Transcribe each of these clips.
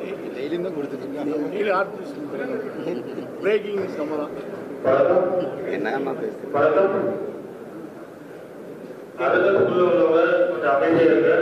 டெய்லியும் தான் கொடுத்துட்டு இருக்காங்க டெய்லி ஆர்டிஸ்ட் பிரேக்கிங் நியூஸ் நம்ம தான் என்னம்மா பேசுறது வணக்கம் அடுத்த குழு உள்ளவங்க கொஞ்சம் அமைதியா இருங்க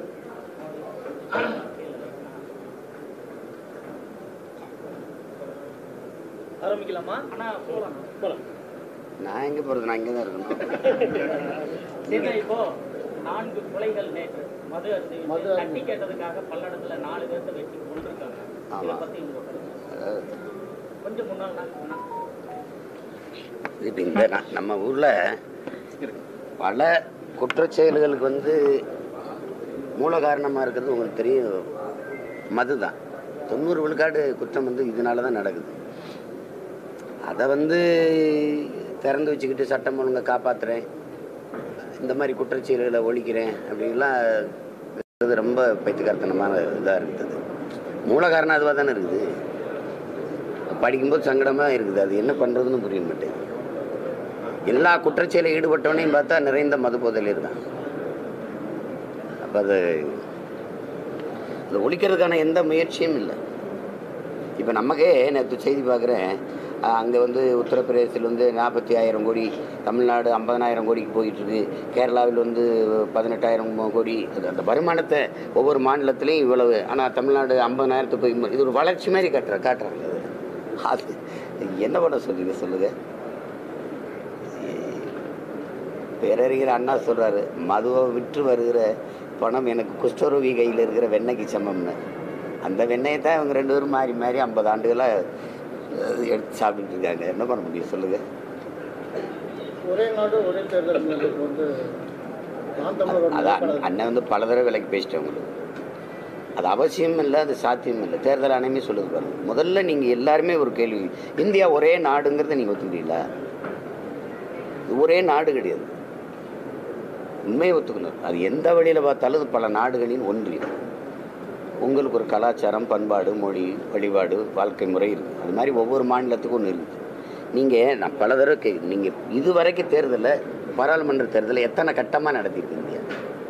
ஆரம்பிக்கலாமா அண்ணா போலாம் போலாம் நான் எங்கே போகிறது நான் இங்கே தான் இருக்கணும் சரி இப்போ நான்கு கொலைகள் நேற்று மது அருந்தி மது அருந்தி. தட்டி கேட்டதுக்காக பல்லடத்துல நாலு பேர்த்த வெட்டி கொண்டிருக்காங்க இதை ஆமா. பத்தி உங்க கருத்து? அதாவது கொஞ்சம் முன்னால் நான் சொன்னேன் இப்போ இந்த ந- நம்ம ஊரில் பல குற்றச் செயல்களுக்கு வந்து மூல காரணமாக இருக்கிறது உங்களுக்கு தெரியும் மது தான் தொண்ணூறு விழுக்காடு குற்றம் வந்து இதனால தான் நடக்குது அதை வந்து திறந்து வச்சுக்கிட்டு சட்டம் ஒழுங்கை காப்பாற்றுறேன் இந்த மாதிரி குற்றச் செயல்களை ஒழிக்கிறேன் அப்படின்லாம் இருக்கிறது ரொம்ப பைத்தியக்காரத்தனமான இதாக இருக்குது மூல காரணம் அதுவாக தானே இருக்குது படிக்கும்போது சங்கடமாக இருக்குது அது என்ன பண்ணுறதுன்னு புரிய மாட்டேங்குது எல்லா குற்றச்செயலில் ஈடுபட்டவனையும் பார்த்தா நிறைந்த மது போதையில் தான் அப்போ அது அதை ஒழிக்கிறதுக்கான எந்த முயற்சியும் இல்லை இப்போ நமக்கே நேற்று செய்தி பார்க்குறேன் அங்கே வந்து உத்தரப்பிரதேசத்தில் வந்து நாற்பத்தி ஆயிரம் கோடி தமிழ்நாடு ஐம்பதனாயிரம் கோடிக்கு போயிட்டுருக்கு கேரளாவில் வந்து பதினெட்டாயிரம் கோடி அது அந்த வருமானத்தை ஒவ்வொரு மாநிலத்திலையும் இவ்வளவு ஆனால் தமிழ்நாடு ஐம்பதனாயிரத்து போய் இது ஒரு வளர்ச்சி மாதிரி காட்டுற காட்டுறாங்க அது அது என்ன பண்ண சொல்லுங்க சொல்லுங்கள் பேரறிஞர் அண்ணா சொல்றாரு மதுவை விற்று வருகிற பணம் எனக்கு குஷ்டரோகி கையில் இருக்கிற வெண்ணெய்க்கு சமம்னு அந்த வெண்ணெயை தான் இவங்க ரெண்டு பேரும் மாறி மாறி ஐம்பது ஆண்டுகளாக அஹ், எடுத்து சாப்பிட்டுட்டு இருக்காங்க என்ன பண்ண முடியும் சொல்லுங்க ஒரே நாடு ஒரே தேர்தல் வந்து நான் தமிழர் அதான் அண்ணன் வந்து பல தடவை விலைக்கு பேசிட்டேன் உங்களுக்கு அது அவசியம் இல்லை அது சாத்தியம் இல்லை தேர்தல் ஆணையமே சொல்லுது பாருங்க முதல்ல நீங்கள் எல்லாருமே ஒரு கேள்வி இந்தியா ஒரே நாடுங்கிறத நீங்கள் ஒத்துக்கிறீங்களா இது ஒரே நாடு கிடையாது உண்மையை ஒத்துக்கணும் அது எந்த வழியில் பார்த்தாலும் அது பல நாடுகளின் ஒன்றியம் உங்களுக்கு ஒரு கலாச்சாரம் பண்பாடு மொழி வழிபாடு வாழ்க்கை முறை இருக்குது அது மாதிரி ஒவ்வொரு மாநிலத்துக்கும் ஒன்று இருக்குது நீங்கள் நான் பல தடவை கே நீங்கள் இது வரைக்கும் தேர்தலில் பாராளுமன்ற தேர்தலை எத்தனை கட்டமாக நடத்தியிருக்கு இந்தியா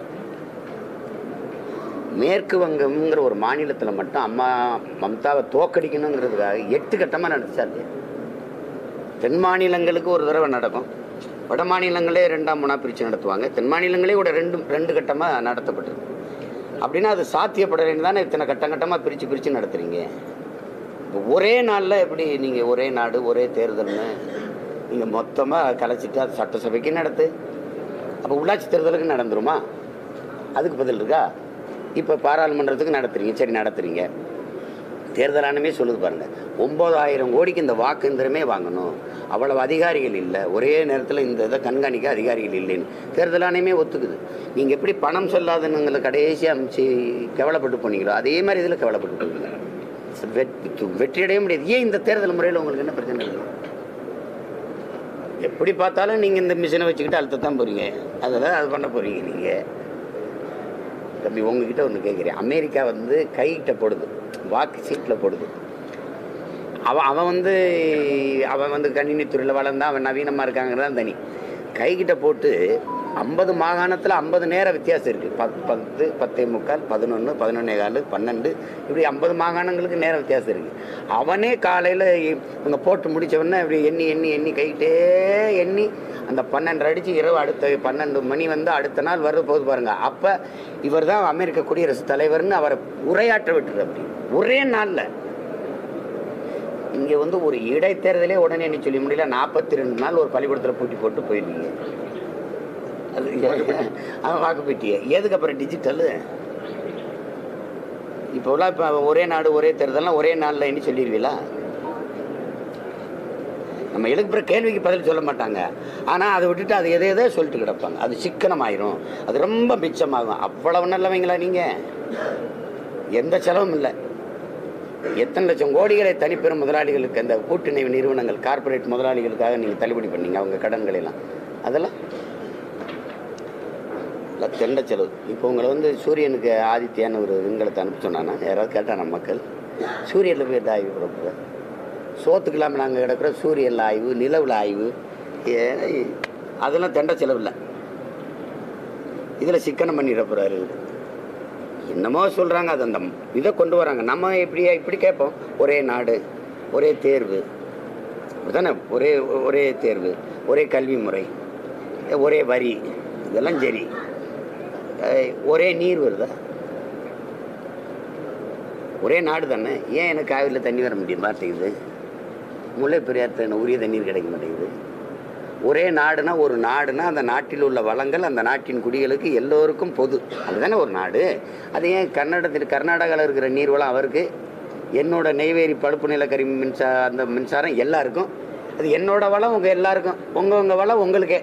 மேற்கு வங்கம்ங்கிற ஒரு மாநிலத்தில் மட்டும் அம்மா மம்தாவை தோக்கடிக்கணுங்கிறதுக்காக எட்டு கட்டமாக நடந்துச்சா இல்லையா தென் மாநிலங்களுக்கு ஒரு தடவை நடக்கும் வட மாநிலங்களே ரெண்டாம் மூணா பிரித்து நடத்துவாங்க தென் மாநிலங்களே கூட ரெண்டு ரெண்டு கட்டமாக நடத்தப்பட்டிருக்கு அப்படின்னா அது சாத்தியப்படலைன்னு தானே இத்தனை கட்டம் கட்டமாக பிரித்து பிரித்து நடத்துறீங்க இப்போ ஒரே நாளில் எப்படி நீங்கள் ஒரே நாடு ஒரே தேர்தல்னு நீங்கள் மொத்தமாக கலைச்சிட்டு அது சட்டசபைக்கு நடத்து அப்போ உள்ளாட்சி தேர்தலுக்கு நடந்துருமா அதுக்கு பதில் இருக்கா இப்போ பாராளுமன்றத்துக்கு நடத்துறீங்க சரி நடத்துறீங்க தேர்தல் ஆணையமே சொல்லுது பாருங்க ஒம்பதாயிரம் கோடிக்கு இந்த வாக்குந்திரமே வாங்கணும் அவ்வளவு அதிகாரிகள் இல்லை ஒரே நேரத்தில் இந்த இதை கண்காணிக்க அதிகாரிகள் இல்லைன்னு தேர்தல் ஆணையமே ஒத்துக்குது நீங்கள் எப்படி பணம் சொல்லாதவங்களை கடைசி அமைச்சு கவலைப்பட்டு போனீங்களோ அதே மாதிரி இதில் கவலைப்பட்டு போவீங்க வெற்றி வெற்றியடைய முடியாது ஏன் இந்த தேர்தல் முறையில் உங்களுக்கு என்ன பிரச்சனை இருக்குது எப்படி பார்த்தாலும் நீங்கள் இந்த மிஷினை வச்சுக்கிட்டு அழுத்தத்தான் போகிறீங்க அதெல்லாம் அது பண்ண போகிறீங்க நீங்கள் தம்பி உங்ககிட்ட ஒன்று கேட்குறேன் அமெரிக்கா வந்து கைகிட்ட போடுது வாக்கு சீட்டில் போடுது அவன் அவன் வந்து அவன் வந்து கணினித்துறையில் வளர்ந்தான் அவன் நவீனமாக இருக்காங்கிறது தனி கைகிட்ட போட்டு ஐம்பது மாகாணத்தில் ஐம்பது நேர வித்தியாசம் இருக்குது பத் பத்து பத்தே முக்கால் பதினொன்று பதினொன்னே கால் பன்னெண்டு இப்படி ஐம்பது மாகாணங்களுக்கு நேர வித்தியாசம் இருக்குது அவனே காலையில் இவங்க போட்டு முடிச்ச உடனே இப்படி எண்ணி எண்ணி எண்ணி கைகிட்டே எண்ணி அந்த பன்னெண்டு அடித்து இரவு அடுத்த பன்னெண்டு மணி வந்து அடுத்த நாள் வருது போது பாருங்க அப்போ இவர் தான் அமெரிக்க குடியரசுத் தலைவர்னு அவரை உரையாற்ற விட்டுரு அப்படி ஒரே நாளில் இங்கே வந்து ஒரு இடைத்தேர்தலே உடனே நீ சொல்ல முடியல நாற்பத்தி ரெண்டு நாள் ஒரு பள்ளிக்கூடத்தில் பூட்டி போட்டு போயிருந்தீங்க அது அவன் வாக்குப்பெட்டியை எதுக்கு அப்புறம் டிஜிட்டலு இப்போலாம் இப்போ ஒரே நாடு ஒரே தேர்தல்லாம் ஒரே நாளில் என்ன சொல்லிடுவீங்களா நம்ம எழுப்புற கேள்விக்கு பதில் சொல்ல மாட்டாங்க ஆனால் அதை விட்டுட்டு அது எதை எதோ சொல்லிட்டு கிடப்பாங்க அது சிக்கனமாயிரும் அது ரொம்ப மிச்சமாகும் அவ்வளவு நல்லவங்களா நீங்கள் எந்த செலவும் இல்லை எத்தனை லட்சம் கோடிகளை தனிப்பெரும் முதலாளிகளுக்கு அந்த கூட்டுணைவு நிறுவனங்கள் கார்ப்பரேட் முதலாளிகளுக்காக நீங்கள் தள்ளுபடி பண்ணீங்க அவங்க கடன்களை எல்லாம் அதெல்லாம் எல்லாம் தெண்ட செலவு இப்போ உங்களை வந்து சூரியனுக்கு ஆதித்யான்னு ஒரு விண்கலத்தை அனுப்ப சொன்னானா யாராவது கேட்டானா மக்கள் சூரியனில் போய் எந்த ஆய்வு கொடுக்குற சோத்துக்கு இல்லாமல் நாங்கள் கிடக்குற சூரியனில் ஆய்வு நிலவில் ஆய்வு ஏ அதெல்லாம் தெண்ட செலவு இல்லை இதில் சிக்கனம் பண்ணிட போகிறாரு என்னமோ சொல்கிறாங்க அது அந்த இதை கொண்டு வராங்க நம்ம இப்படியா இப்படி கேட்போம் ஒரே நாடு ஒரே தேர்வு அப்படிதானே ஒரே ஒரே தேர்வு ஒரே கல்வி முறை ஒரே வரி இதெல்லாம் சரி அஹ், ஒரே நீர் வருதா ஒரே நாடு தானே ஏன் எனக்கு காவிரியில் தண்ணி வர முடிய மாட்டேங்குது முல்லை பெரியார் தண்ணி உரிய தண்ணீர் கிடைக்க மாட்டேங்குது ஒரே நாடுனா ஒரு நாடுனா அந்த நாட்டில் உள்ள வளங்கள் அந்த நாட்டின் குடிகளுக்கு எல்லோருக்கும் பொது அதுதானே ஒரு நாடு அது ஏன் கர்நாடகத்தில் கர்நாடகாவில் இருக்கிற நீர்வளம் அவருக்கு என்னோட நெய்வேலி பழுப்பு நிலக்கரி மின்சா அந்த மின்சாரம் எல்லாருக்கும் அது என்னோட வளம் உங்கள் எல்லாருக்கும் உங்கள் உங்கள் வளம் உங்களுக்கே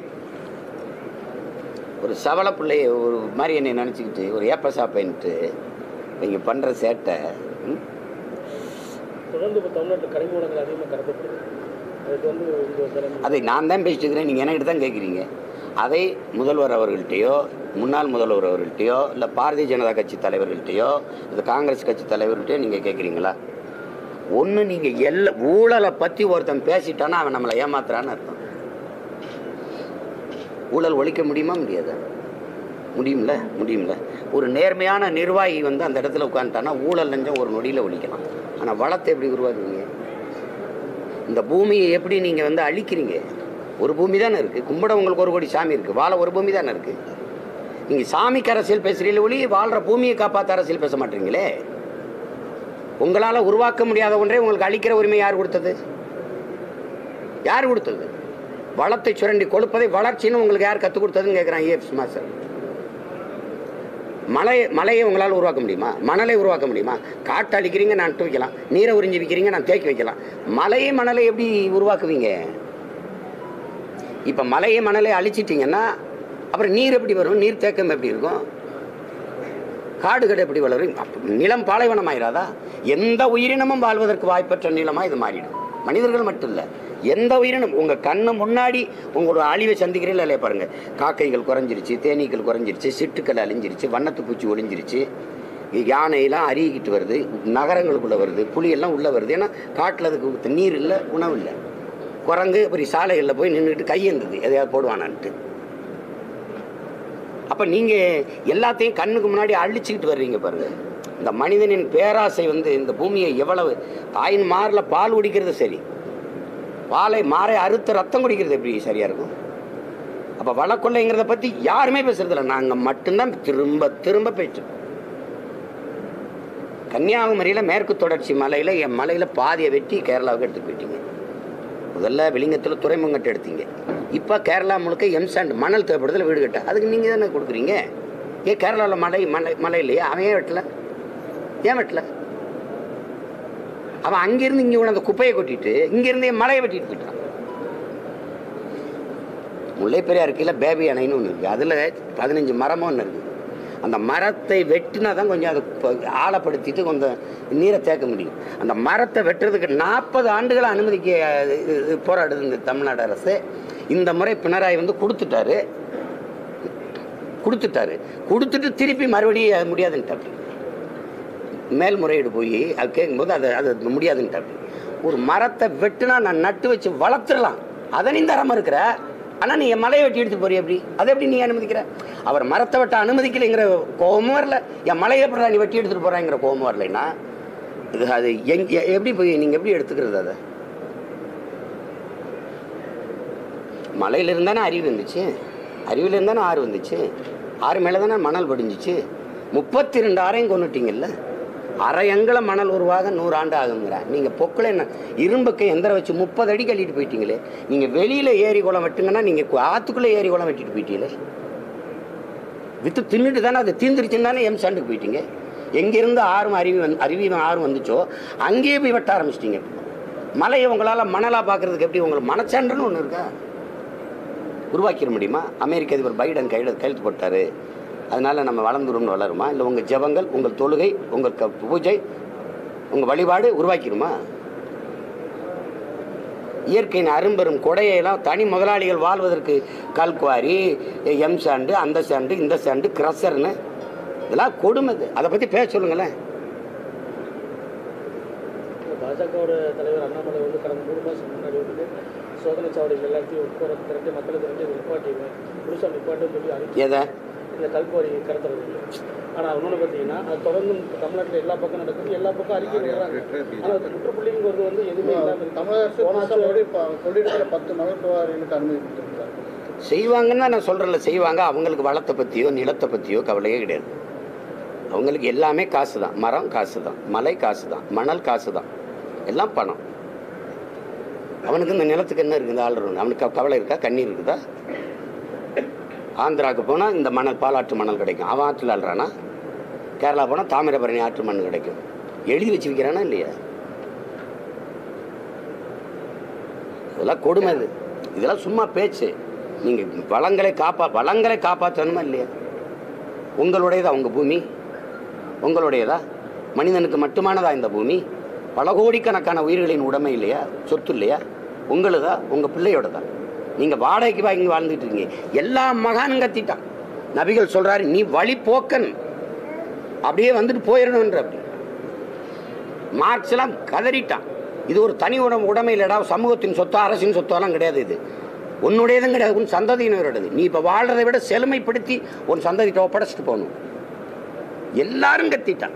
ஒரு சவள பிள்ளைய ஒரு மாதிரி என்னை நினச்சிக்கிட்டு ஒரு ஏப்ப சாப்பைன்ட்டு நீங்கள் பண்ணுற சேட்டை ம்? தொடர்ந்து இப்போ தமிழ்நாட்டில் கனிமூலங்கள் அதிகமாக கடத்தப்படுது அதுக்கு வந்து இந்த தலைமை அதை நான் தான் பேசிட்டு இருக்கிறேன் நீங்கள் என்கிட்ட தான் கேட்குறீங்க அதை முதல்வர் அவர்கள்ட்டையோ முன்னாள் முதல்வர் அவர்கள்ட்டையோ இல்லை பாரதிய ஜனதா கட்சி தலைவர்கள்ட்டையோ இல்லை காங்கிரஸ் கட்சி தலைவர்கள்ட்டையோ நீங்கள் கேட்குறீங்களா ஒன்று நீங்கள் எல்லா ஊழலை பற்றி ஒருத்தன் பேசிட்டானா அவன் நம்மளை ஏமாத்துறான்னு அர்த்தம் ஊழல் ஒழிக்க முடியுமா முடியாதா முடியும்ல முடியும்ல ஒரு நேர்மையான நிர்வாகி வந்து அந்த இடத்துல உட்காந்துட்டானா ஊழல் லஞ்சம் ஒரு நொடியில் ஒழிக்கலாம் ஆனால் வளத்தை எப்படி உருவாக்குவீங்க இந்த பூமியை எப்படி நீங்கள் வந்து அழிக்கிறீங்க ஒரு பூமி தானே இருக்குது கும்பிட உங்களுக்கு ஒரு கோடி சாமி இருக்குது வாழ ஒரு பூமி தானே இருக்குது நீங்கள் சாமிக்கு அரசியல் பேசுகிறீங்களே ஒளி வாழ்கிற பூமியை காப்பாற்ற அரசியல் பேச மாட்டீங்களே உங்களால் உருவாக்க முடியாத ஒன்றை உங்களுக்கு அழிக்கிற உரிமை யார் கொடுத்தது யார் கொடுத்தது வளத்தை சுரண்டி கொழுப்பதை வளர்ச்சின்னு உங்களுக்கு யார் கற்றுக் கொடுத்ததுன்னு கேட்குறான் ஏஎஃப் மாஸ்டர் மலை மலையை உங்களால் உருவாக்க முடியுமா மணலை உருவாக்க முடியுமா காட்டு அழிக்கிறீங்க நான் நட்டு வைக்கலாம் நீரை உறிஞ்சி வைக்கிறீங்க நான் தேக்கி வைக்கலாம் மலையை மணலை எப்படி உருவாக்குவீங்க இப்போ மலையை மணலை அழிச்சிட்டிங்கன்னா அப்புறம் நீர் எப்படி வரும் நீர் தேக்கம் எப்படி இருக்கும் காடு கடை எப்படி வளரும் அப்ப நிலம் பாலைவனம் ஆயிராதா எந்த உயிரினமும் வாழ்வதற்கு வாய்ப்பற்ற நிலமா இது மாறிடும் மனிதர்கள் மட்டும் இல்லை எந்த உயிரினம் உங்கள் கண்ணு முன்னாடி உங்களோட அழிவை சந்திக்கிறீங்களா இல்லையா பாருங்க காக்கைகள் குறைஞ்சிருச்சு தேனீக்கள் குறைஞ்சிருச்சு சிட்டுக்கள் அழிஞ்சிருச்சு வண்ணத்து பூச்சி ஒளிஞ்சிருச்சு யானையெல்லாம் அருகிக்கிட்டு வருது நகரங்களுக்குள்ளே வருது புலியெல்லாம் உள்ளே வருது ஏன்னா காட்டில் அதுக்கு நீர் இல்லை உணவு இல்லை குரங்கு இப்படி சாலைகளில் போய் நின்றுட்டு கையேந்தது எதையாவது போடுவானான்ட்டு அப்போ நீங்கள் எல்லாத்தையும் கண்ணுக்கு முன்னாடி அழிச்சுக்கிட்டு வர்றீங்க பாருங்க இந்த மனிதனின் பேராசை வந்து இந்த பூமியை எவ்வளவு தாயின் மாரில் பால் குடிக்கிறது சரி பாலை மாறை அறுத்து ரத்தம் குடிக்கிறது எப்படி சரியாக இருக்கும் அப்போ வளக்கொள்ளைங்கிறத பற்றி யாருமே பேசுறதில்ல நாங்கள் மட்டும்தான் திரும்ப திரும்ப பேசிட்டு கன்னியாகுமரியில் மேற்கு தொடர்ச்சி மலையில் என் மலையில் பாதியை வெட்டி கேரளாவுக்கு எடுத்துட்டு போயிட்டீங்க முதல்ல விளிங்கத்தில் துறைமுகத்தை எடுத்தீங்க இப்போ கேரளா முழுக்க எம்சாண்ட் மணல் தேவைப்படுறதுல வீடு கட்ட அதுக்கு நீங்கள் தானே கொடுக்குறீங்க ஏன் கேரளாவில் மலை மலை மலை இல்லையா அவன் ஏன் வெட்டல ஏன் வெட்டல அவன் அங்கேருந்து இங்கே கொண்டு அந்த குப்பையை கொட்டிட்டு இங்கேருந்து என் மலையை வெட்டிட்டு போயிட்டான் முல்லை பெரியார் கீழே பேபி அணைன்னு ஒன்று இருக்குது அதில் பதினஞ்சு மரமும் ஒன்று இருக்குது அந்த மரத்தை வெட்டினா தான் கொஞ்சம் அதை ப- ஆழப்படுத்திட்டு கொஞ்சம் நீரை தேக்க முடியும் அந்த மரத்தை வெட்டுறதுக்கு நாற்பது ஆண்டுகளை அனுமதிக்க இது- இது போராடுது இந்த தமிழ்நாடு அரசு இந்த முறை பினராயி வந்து கொடுத்துட்டாரு கொடுத்துட்டாரு கொடுத்துட்டு திருப்பி மறுபடியும் அது முடியாதுன்ட்டாரு மேல்முறையீடு போய் அது கேட்கும்போது அது அது முடியாதுன்ட்டாரு ஒரு மரத்தை வெட்டுனா நான் நட்டு வச்சு வளர்த்துடலாம் அதை நீ தரமா இருக்கிற ஆனால் நீ என் மலையை வெட்டி எடுத்து போறிய எப்படி அதை எப்படி நீ அனுமதிக்கிற அவர் மரத்தை வெட்ட அனுமதிக்கலைங்கிற கோபமும் வரல என் மலையை எப்படி நீ வெட்டி எடுத்துட்டு போறாங்கிற கோபமும் வரலைன்னா இது அது எங் எ- எப்படி போய் நீங்கள் எப்படி எடுத்துக்கிறது அதை மலையில இருந்தானே அறிவு வந்துச்சு அறிவில் இருந்தானே ஆறு வந்துச்சு ஆறு மேலே தானே மணல் படிஞ்சிச்சு முப்பத்தி ரெண்டு ஆறையும் கொண்டுட்டீங்கல்ல அரை எங்கல மணல் உருவாக நூறு ஆண்டு ஆகுங்கிறேன் நீங்கள் பொக்கில் என்ன இரும்புக்கு எந்திரம் வச்சு முப்பது அடி கழிட்டு போயிட்டீங்களே நீங்கள் வெளியில் ஏரி குளம் வெட்டுங்கன்னா நீங்கள் ஆற்றுக்குள்ளே ஏரி குளம் வெட்டிட்டு போயிட்டீங்களே வித்து தின்னுட்டு தானே அது தீந்துருச்சுன்னு தானே எம் சாண்டுக்கு போயிட்டீங்க எங்கேருந்து ஆறும் அருவி வந்து அருவி ஆறும் வந்துச்சோ அங்கேயே போய் வெட்ட ஆரம்பிச்சிட்டீங்க மலையை உங்களால் மணலாக பார்க்கறதுக்கு எப்படி உங்களுக்கு மனச்சான்றுன்னு ஒன்று இருக்கா உருவாக்கிட முடியுமா அமெரிக்க அதிபர் பைடன் கையில் கையெழுத்து போட்டார் அதனால் நம்ம வளர்ந்துரும்னு வளருமா இல்லை உங்கள் ஜெபங்கள் உங்கள் தொழுகை உங்கள் க பூஜை உங்கள் வழிபாடு உருவாக்கிடுமா இயற்கையின் அரும்பெரும் கொடையெல்லாம் தனி முதலாளிகள் வாழ்வதற்கு கல்குவாரி எம் சாண்டு அந்த சாண்டு இந்த சாண்டு கிரஷர்னு இதெல்லாம் கொடுமை இது. அதை பற்றி பேச சொல்லுங்களேன் பாஜகவோட தலைவர் அண்ணாமலை வந்து கடந்த மூணு மாதம் முன்னாடி வந்து சோதனை சாவடிகள் எல்லாத்தையும் உட்பட திரட்டி மக்களை திரட்டி நிப்பாட்டிடுவேன் புதுசாக நிப்பாட்டுன்னு சொல்லி அறிக்கை எதை இந்த கல்குவாரி கடத்துறது ஆனால் இன்னொன்று பார்த்தீங்கன்னா அது தொடர்ந்து இப்ப தமிழ்நாட்டில் எல்லா பக்கம் நடக்குது எல்லா பக்கம் அறிக்கை விடுறாங்க ஆனால் அது முற்றுப்புள்ளிங்கிறது வந்து எதுவுமே இல்லாமல் தமிழக அரசு புதுசா மறுபடியும் இப்போ சொல்லியிருக்கிற பத்து மகத்துவாரிகளுக்கு அனுமதி கொடுத்துருக்காங்க செய்வாங்கன்னு தான் நான் சொல்கிறேன்ல செய்வாங்க அவங்களுக்கு வளத்தை பற்றியோ நிலத்தை பற்றியோ கவலையே கிடையாது அவங்களுக்கு எல்லாமே காசு தான் மரம் காசு தான் மலை காசு தான் மணல் காசு தான் எல்லாம் பணம் அவனுக்கு இந்த நிலத்துக்கு என்ன இருக்குது ஆள்றவன் அவனுக்கு க- கவலை இருக்கா கண்ணீர் இருக்குதா ஆந்திராவுக்கு போனால் இந்த மணல் பாலாற்று மணல் கிடைக்கும் அவன் ஆற்றில் ஆள்றானா கேரளா போனால் தாமிரபரணி ஆற்று மண் கிடைக்கும் எழுதி வச்சு வைக்கிறானா இல்லையா இதெல்லாம் கொடுமை இது இதெல்லாம் சும்மா பேச்சு நீங்கள் வளங்களை காப்பா வளங்களை காப்பாற்றணுமா இல்லையா உங்களுடையதா உங்கள் பூமி உங்களுடையதா மனிதனுக்கு மட்டுமானதா இந்த பூமி பல கோடிக்கணக்கான உயிர்களின் உடைமை இல்லையா சொத்து இல்லையா உங்களுதா உங்கள் பிள்ளையோடதா நீங்கள் வாடகைக்கு வாங்கி வாழ்ந்துட்டு இருக்கீங்க எல்லா மகானும் கத்திட்டான் நபிகள் சொல்றாரு நீ வழி போக்கன் அப்படியே வந்துட்டு போயிடணுன்ற அப்படி மார்க்ஸ் எல்லாம் கதறிட்டான் இது ஒரு தனி உடம்பு உடைமை இல்லடா சமூகத்தின் சொத்தா அரசின் சொத்தெல்லாம் கிடையாது இது உன்னுடையதும் கிடையாது உன் சந்ததியினரோடது நீ இப்போ வாழ்றதை விட செழுமைப்படுத்தி உன் சந்ததிட்ட ஒப்படைச்சிட்டு போகணும் எல்லாரும் கத்திட்டான்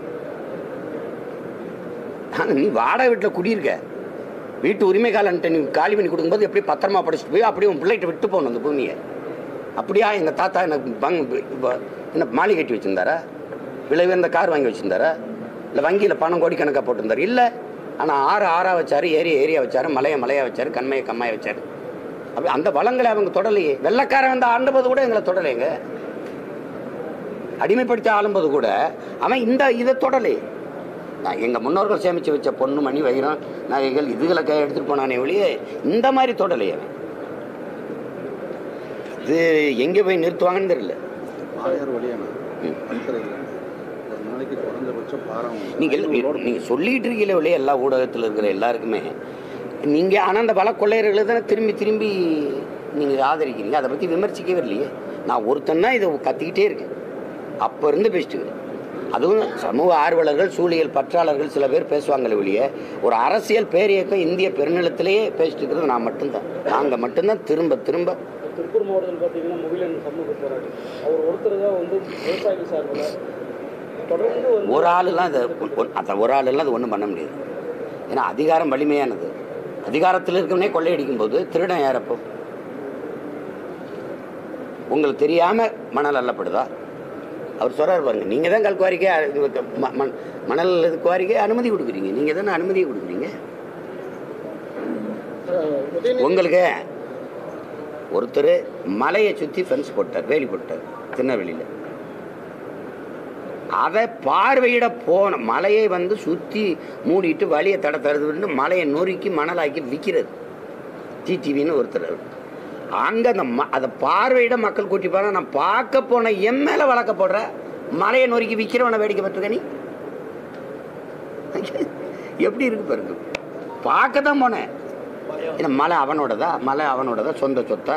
ஆனா, நீ வாடகை வீட்டில் குடியிருக்க வீட்டு உரிமை காலன்ட்ட நீ காலி பண்ணி கொடுக்கும்போது எப்படி பத்திரமா படிச்சுட்டு போய் அப்படியே உன் பிள்ளைகிட்ட விட்டு போகணும் அந்த பூமியை அப்படியா எங்கள் தாத்தா எனக்கு பங் இப்போ என்ன மாளிகை கட்டி வச்சிருந்தாரா விலை உயர்ந்த கார் வாங்கி வச்சிருந்தாரா இல்லை வங்கியில் பணம் கோடிக்கணக்காக போட்டிருந்தாரு இல்லை ஆனால் ஆறு ஆறா வச்சாரு ஏரியா ஏரியா வச்சாரு மலையை மலையா வச்சாரு கண்மையை கம்மாயை வச்சாரு அப்படி அந்த வளங்களை அவங்க தொடலையே வெள்ளக்காரன் வந்து ஆண்டபோது கூட எங்களை தொடலைங்க அடிமைப்படுத்தி ஆளும்போது கூட அவன் இந்த இதை தொடலை நான் எங்கள் முன்னோர்கள் சேமித்து வச்ச பொண்ணு மணி வைரம் நகைகள் இதுகளை கை எடுத்துகிட்டு போனானே ஒழிய இந்த மாதிரி தொடலை அவன் இது எங்கே போய் நிறுத்துவாங்கன்னு தெரியல ஆயிரம் வழியான பத்தரை ஒரு நாளைக்கு குறைஞ்சபட்சம் பாரம் நீங்கள் நீங்கள் சொல்லிட்டு இருக்கீங்களே ஒழிய எல்லா ஊடகத்தில் இருக்கிற எல்லாருக்குமே நீங்கள் ஆனால் அந்த வள கொள்ளையர்களை தானே திரும்பி திரும்பி நீங்கள் ஆதரிக்கிறீங்க அதை பற்றி விமர்சிக்கவே இல்லையே நான் ஒருத்தன் தான் இதை கத்திக்கிட்டே இருக்கேன் அப்போ இருந்து பேசிட்டு இருக்கேன். அதுவும் சமூக ஆர்வலர்கள் சூழியல் பற்றாளர்கள் சில பேர் பேசுவாங்களே ஒழிய ஒரு அரசியல் பேரியக்கம் இந்திய பெருநிலத்திலேயே பேசிட்டு இருக்கிறது நான் மட்டும்தான் நாங்கள் மட்டும்தான் திரும்ப திரும்ப திருப்பூர் மாவட்டத்தில் பார்த்தீங்கன்னா முகிலன் சமூக போராடி அவர் ஒருத்தர் தான் வந்து விவசாயிகள் சார்பில் தொடர்ந்து வந்து ஒரு ஆளுலாம் அதை அந்த ஒரு ஆளுலாம் அது ஒன்றும் பண்ண முடியாது ஏன்னா அதிகாரம் வலிமையானது அதிகாரத்தில் இருக்கவனே கொள்ளையடிக்கும் போது திருடன் யாரப்போ உங்களுக்கு தெரியாம மணல் அள்ளப்படுதா அவர் சொல்றாரு பாருங்க நீங்க தான் கல்குவாரிக்கே அ- இது ம- மண்- மணல் இது குவாரிக்கே அனுமதி கொடுக்குறீங்க நீங்க தானே அனுமதியை கொடுக்குறீங்க உங்களுக்கு ஒருத்தர் மலையை சுற்றி ஃபென்ஸ் போட்டார் வேலி போட்டார் திருநெல்வேலியில் அதை பார்வையிட போன மலையை வந்து சுற்றி மூடிட்டு வழியை தட தடுத்துட்டு மலையை நொறுக்கி மணலாக்கி விற்கிறது டிடிவின்னு ஒருத்தர் அவர். அங்கே அந்த ம அதை பார்வையிட மக்கள் கூட்டி போனால் நான் பார்க்க போன என் மேலே வழக்க போடுற மலையை நொறுக்கி விற்கிறவனை வேடிக்கை பட்டிருக்க நீ எப்படி இருக்கு பாருங்க பார்க்க தான் போனேன் ஏன்னா மலை அவனோடதா மலை அவனோடதா சொந்த சொத்தா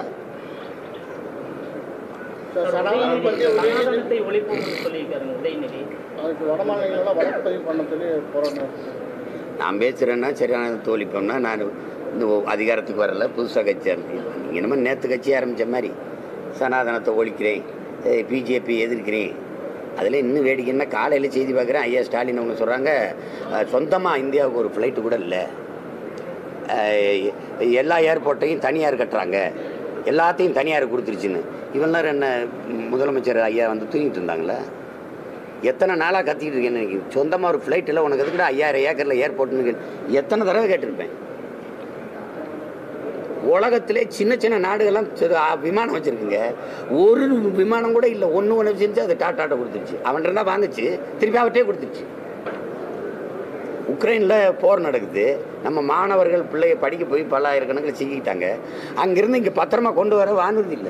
சனாதனத்தை ஒழிப்போம்னு சொல்லியிருக்காருங்க உதயநிதி அதுக்கு வட மாநிலங்களெல்லாம் வழக்கு பதிவு பண்ண சொல்லி போராட்டம் நான் பேசுகிறேன்னா சரியான தோழிப்போம்னா நான் இந்த ஒ- அதிகாரத்துக்கு வரல புதுசாக கட்சி ஆரம்பிக்கிறேன் நீங்கள் என்னமோ நேற்று கட்சி ஆரம்பித்த மாதிரி சனாதனத்தை ஒழிக்கிறேன் பிஜேபி எதிர்க்கிறேன் அதில் இன்னும் வேடிக்கைன்னா காலையில் செய்தி பார்க்குறேன் ஐயா ஸ்டாலின் அவங்க சொல்கிறாங்க சொந்தமாக இந்தியாவுக்கு ஒரு ஃப்ளைட்டு கூட இல்லை அஹ், எல்லா ஏர்போர்ட்டையும் தனியார் கட்டுறாங்க எல்லாத்தையும் தனியார் கொடுத்துருச்சுன்னு இவெல்லாம் என்ன முதலமைச்சர் ஐயா வந்து தூங்கிட்டு இருந்தாங்களே எத்தனை நாளாக கத்திக்கிட்டு இருக்கேன்னு எனக்கு சொந்தமாக ஒரு ஃப்ளைட்டில் உனக்கு எதுக்குடா ஐயாயிரம் ஏக்கரில் ஏர்போர்ட்னு கேட்டு எத்தனை தடவை கேட்டிருப்பேன் உலகத்திலே சின்ன சின்ன நாடுகள்லாம் சிறு- ஆ, விமானம் வச்சுருக்குங்க ஒரு விமானம் கூட இல்லை ஒன்று ஒன்று செஞ்சு அது டாட்டாட்ட கொடுத்துருச்சு அவன்கிட்ட இருந்தால் வாங்குச்சு திருப்பி அவர்கிட்டே கொடுத்துருச்சு உக்ரைனில் போர் நடக்குது நம்ம மாணவர்கள் பிள்ளைய படிக்க போய் பல்லாயிரக்கணக்கில் சிக்கிட்டாங்க அங்கிருந்து இங்கே பத்திரமா கொண்டு வர வானூர்தி இல்லை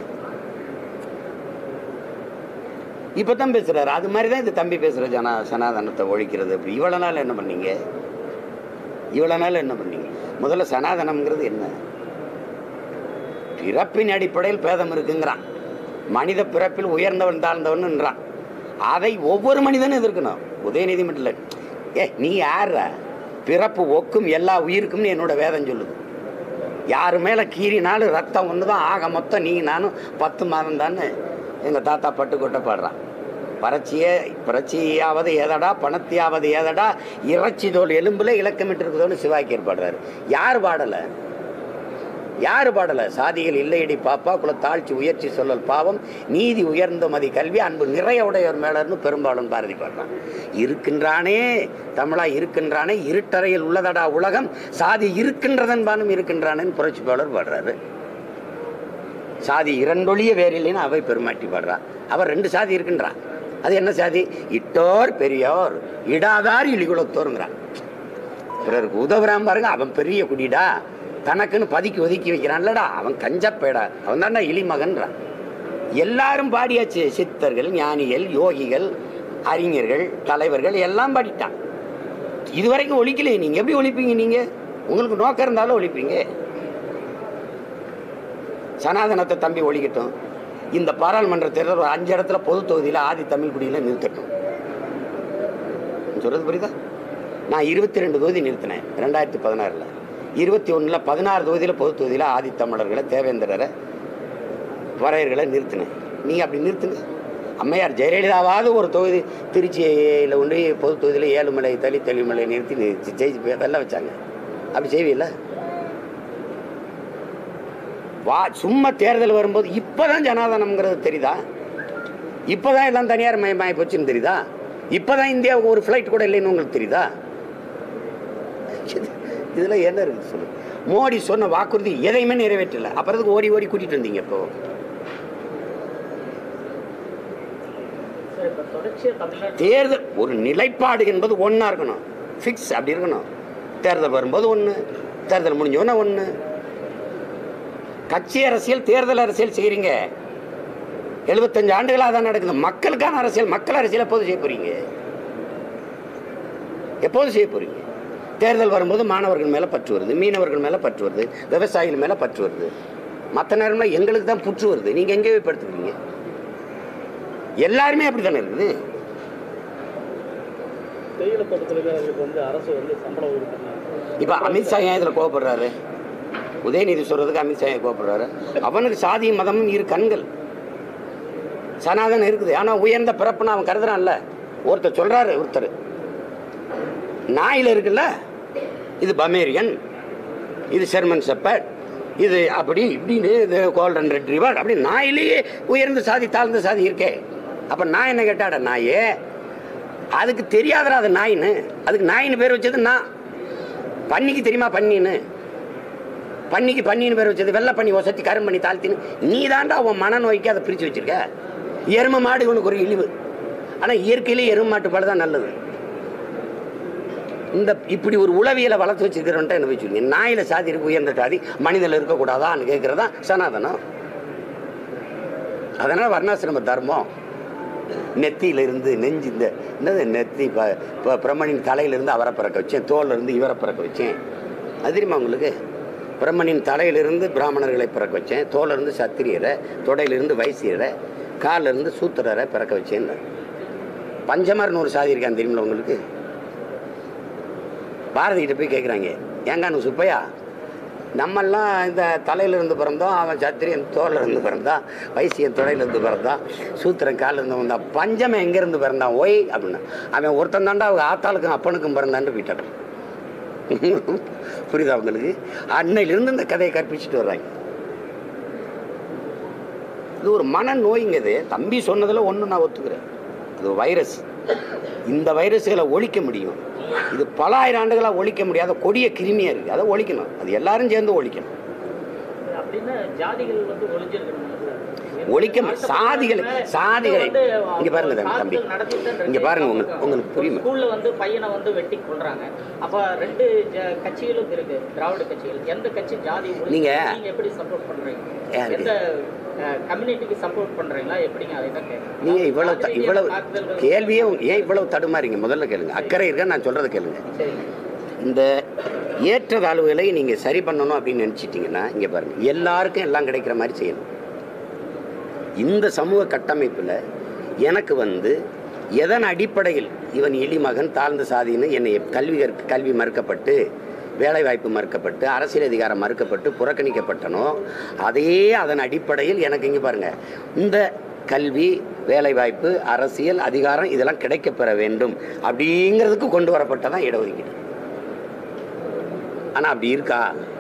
இப்போ தான் பேசுகிறாரு அது மாதிரி தான் இது தம்பி பேசுகிற ஜனா சனாதனத்தை ஒழிக்கிறது அப்படி இவ்வளோ நாள் என்ன பண்ணீங்க இவ்வளோ நாள் என்ன பண்ணீங்க முதல்ல சனாதனம்ங்கிறது என்ன பிறப்பின் அடிப்படையில் பேதம் இருக்குங்கிறான் மனித பிறப்பில் உயர்ந்தவன் தாழ்ந்தவன்ன்றான் அதை ஒவ்வொரு மனிதனும் எதிர்க்கணும் உதயநிதி மட்டும் இல்லை ஏ நீ யாரா பிறப்பு ஒக்கும் எல்லா உயிருக்கும்னு என்னோட வேதம் சொல்லுது யார் மேலே கீறினாலும் ரத்தம் ஒன்று தான் ஆக மொத்தம் நீ நானும் பத்து மாதம் தானே எங்கள் தாத்தா பட்டுக்கோட்டை பாடுறான் பறச்சியே பறச்சியாவது ஏதடா பணத்தையாவது ஏதடா இறைச்சி தோல் எலும்புல இலக்கமிட்டு இருக்குதோன்னு சிவாக்கியர் பாடுறாரு யார் பாடலை யார் பாடலை சாதிகள் இல்லையடி பாப்பா குல தாழ்ச்சி உயர்ச்சி சொல்லல் பாவம் நீதி உயர்ந்த மதி கல்வி அன்பு நிறைய உடையவர் மேலர்னு பெரும்பாலும் பாரதி பாடுறான் இருக்கின்றானே தமிழா இருக்கின்றானே இருட்டறையில் உள்ளதடா உலகம் சாதி இருக்கின்றதன்பானும் இருக்கின்றானேன்னு புரட்சி பாடலர் பாடுறாரு சாதி இரண்டொழிய வேறில்லைன்னு அவை பெருமாட்டி பாடுறா அவர் ரெண்டு சாதி இருக்கின்றான் அது என்ன சாதி இட்டோர் பெரியோர் இடாதார் இழிகுலத்தோருங்கிறான் பிறருக்கு உதவுறான் பாருங்க அவன் பெரிய குடிடா தனக்குன்னு பதுக்கி ஒதுக்கி வைக்கிறான்லடா அவன் கஞ்சப்பேடா அவன் தான்டா இளிமகன்றான் எல்லாரும் பாடியாச்சு சித்தர்கள் ஞானிகள் யோகிகள் அறிஞர்கள் தலைவர்கள் எல்லாம் பாடிட்டான் இதுவரைக்கும் ஒழிக்கலையே நீங்க எப்படி ஒழிப்பீங்க நீங்க உங்களுக்கு நோக்கம் இருந்தாலும் ஒழிப்பீங்க சனாதனத்தை தம்பி ஒழிக்கட்டும் இந்த பாராளுமன்ற தேர்தல் ஒரு அஞ்சு இடத்துல பொது தொகுதியில் ஆதி தமிழ் குடியில் நிறுத்தட்டும் சொல்றது புரியுதா நான் இருபத்தி ரெண்டு தொகுதி நிறுத்தினேன் ரெண்டாயிரத்தி பதினாறில் இருபத்தி ஒன்றில் பதினாறு தொகுதியில் பொது தொகுதியில் ஆதித்தமிழர்களை தேவேந்திரரை வரையர்களை நிறுத்தினேன் நீங்கள் அப்படி நிறுத்துங்க அம்மையார் ஜெயலலிதாவாவது ஒரு தொகுதி திருச்சியில் ஒன்று பொது தொகுதியில் ஏழுமலை தளி தெளிமலை நிறுத்தி நிறுத்தி ஜெயிச்சு போய் அதெல்லாம் வச்சாங்க அப்படி செய்வீல்ல வா சும்மா தேர்தல் வரும்போது இப்போதான் ஜனாதனம்ங்கிறது தெரியுதா இப்போதான் எல்லாம் தனியார் மயமாயி போச்சுன்னு தெரியுதா இப்போதான் இந்தியாவுக்கு ஒரு ஃப்ளைட் கூட இல்லைன்னு உங்களுக்கு தெரியுதா இது- இதுல என்ன இருக்குது சொல்லு மோடி சொன்ன வாக்குறுதி எதையுமே நிறைவேற்றல அப்புறத்துக்கு ஓடி ஓடி கூட்டிட்டு வந்தீங்க இப்போ சார் இப்போ தொடர்ச்சியாக தமிழ்நாடு தேர்தல் ஒரு நிலைப்பாடு என்பது ஒன்றா இருக்கணும் ஃபிக்ஸ் அப்படி இருக்கணும் தேர்தல் வரும்போது ஒன்று தேர்தல் முடிஞ்சோன்னா ஒன்று கட்சி அரசியல் தேர்தல் அரசியல் செய்கிறீங்க எழுபத்தஞ்சு ஆண்டுகளாக தான் நடக்குது மக்களுக்கான அரசியல் மக்கள் அரசியல் எப்போது செய்ய போறீங்க எப்போது செய்ய போறீங்க தேர்தல் வரும்போது மாணவர்கள் மேலே பற்று வருது மீனவர்கள் மேலே பற்று வருது விவசாயிகள் மேலே பற்று வருது மற்ற நேரம்ல எங்களுக்கு தான் புற்று வருது நீங்கள் எங்கேயோ படுத்துக்கிறீங்க எல்லாருமே அப்படி தானே இருக்குது தேயிலை தோட்ட தொழிலாளர்களுக்கு வந்து அரசு வந்து சம்பளம் கொடுக்குறாங்க இப்போ அமித்ஷா ஏன் இதில் கோவப்படுறாரு உதயநிதி சொல்றதுக்கு அமித்ஷா ஏன் கோவப்படுறாரு அவனுக்கு சாதியும் மதமும் இரு கண்கள் சனாதனம் இருக்குது ஆனால் உயர்ந்த பிறப்புன்னு அவன் கருதுறான்ல ஒருத்தர் சொல்றாரு ஒருத்தர் நாயில் இருக்குல்ல இது பமேரியன் இது செர்மன் செப்பர்ட் இது அப்படி இப்படின்னு இது கோல்டன் ரெட்ரிவர் அப்படி நாயிலேயே உயர்ந்த சாதி தாழ்ந்த சாதி இருக்கே அப்போ நான் என்ன கேட்டாட நாயே அதுக்கு தெரியாதடா அது நாயின்னு அதுக்கு நாயின்னு பேர் வச்சது நான் பன்னிக்கு தெரியுமா பன்னின்னு பன்னிக்கு பன்னின்னு பேர் வச்சது வெள்ளை பண்ணி ஒசத்தி கரும் பண்ணி தாழ்த்தின்னு நீ தாண்டா உன் மனநோய்க்கு அதை பிரித்து வச்சிருக்க எரும மாடு உனக்கு ஒரு இழிவு ஆனால் இயற்கையிலே எரும மாட்டு பால் தான் நல்லது இந்த இப்படி ஒரு உளவியலை வளர்த்து வச்சிருக்கிறவன்ட்ட என்ன வச்சுருங்க நாயில சாதி இருக்கு உயர்ந்த சாதி மனிதனில் இருக்கக்கூடாதான்னு கேட்குறதா சனாதனம் அதனால் வர்ணாசிரம தர்மம் நெத்தியிலிருந்து நெஞ்சு இந்த என்னது நெத்தி இப்போ இப்போ பிரம்மனின் தலையிலிருந்து அவரை பிறக்க வச்சேன் தோலிருந்து இவரை பிறக்க வச்சேன் அது தெரியுமா உங்களுக்கு பிரம்மனின் தலையிலிருந்து பிராமணர்களை பிறக்க வச்சேன் தோலிருந்து சத்திரியரை தொடையிலிருந்து வைசியரை காலிலிருந்து சூத்திரரை பிறக்க வச்சேன் பஞ்சமர்னு ஒரு சாதி இருக்கான் தெரியுமில உங்களுக்கு பாரதிகிட்ட போய் கேட்குறாங்க ஏங்கானு சுப்பையா நம்மெல்லாம் இந்த தலையிலிருந்து பிறந்தோம் அவன் சத்திரியன் தோல்ல இருந்து பிறந்தான் வைசியன் தொடையிலிருந்து பிறந்தான் சூத்திரன் காலில் இருந்து வந்தான் பஞ்சமன் எங்கேருந்து பிறந்தான் ஒய் அப்படின்னு அவன் ஒருத்தன் தாண்டா அவங்க ஆத்தாளுக்கும் அப்பனுக்கும் பிறந்தான்னு போயிட்டான் புரியுதா உங்களுக்கு அன்னையிலிருந்து இந்த கதையை கற்பிச்சுட்டு வர்றாங்க இது ஒரு மன நோய்ங்க இது தம்பி சொன்னதில் ஒன்று நான் ஒத்துக்கிறேன் அது ஒரு வைரஸ் இந்த வைரஸ்களை ஒழிக்க முடியும் இது பல ஆயிரம் ஆண்டுகளாக ஒழிக்க முடியாத கொடிய கிருமியாக இருக்குது அதை ஒழிக்கணும் அது எல்லாரும் சேர்ந்து ஒழிக்கணும் அப்படின்னு ஜாதிகள் வந்து ஒளிஞ்சிருக்கணும் ஒழிக்க மு- சாதிகள் சாதிகளை இங்க பாருங்க தம்பி இங்க பாருங்க உங்களுக்கு உங்களுக்கு புரியுமா ஸ்கூல்ல வந்து பையனை வந்து வெட்டி கொள்றாங்க அப்ப ரெண்டு ஜ- கட்சிகளும் இருக்கு திராவிட கட்சிகள் எந்த கட்சி ஜாதி ஒழிப்பு நீங்க- நீங்க எப்படி சப்போர்ட் பண்றீங்க யாருக்கு? எந்த கம்யூனிட்டிக்கு சப்போர்ட் பண்றீங்களா எப்படிங்க அதை தான் கேட்கறேன் நீங்க இவ்வளவு த- ஜாதி இவ்வளவு தாக்குதல்கள் கேள்வியே உங்க- ஏன் இவ்வளவு தடுமாறீங்க முதல்ல கேளுங்க அக்கறை இருக்கா நான் சொல்றதை கேளுங்க சரிங்க இந்த ஏற்றத்தாழ்வுகளை நீங்கள் சரி பண்ணணும் அப்படின்னு நினச்சிட்டிங்கன்னா இங்கே பாருங்கள் எல்லாருக்கும் எல்லாம் கிடைக்கிற மாதிரி செய்யணும் இந்த சமூக கட்டமைப்பில் எனக்கு வந்து எதன் அடிப்படையில் இவன் இழிமகன் தாழ்ந்த சாதின்னு என்னை கல்வி கற்க- கல்வி மறுக்கப்பட்டு வேலைவாய்ப்பு மறுக்கப்பட்டு அரசியல் அதிகாரம் மறுக்கப்பட்டு புறக்கணிக்கப்பட்டனோ அதே அதன் அடிப்படையில் எனக்கு இங்கே பாருங்கள் இந்த கல்வி வேலைவாய்ப்பு அரசியல் அதிகாரம் இதெல்லாம் கிடைக்கப்பெற வேண்டும் அப்படிங்கிறதுக்கு கொண்டு வரப்பட்டதான் இடஒதுக்கீடு ஆனால் அப்படி இருக்கா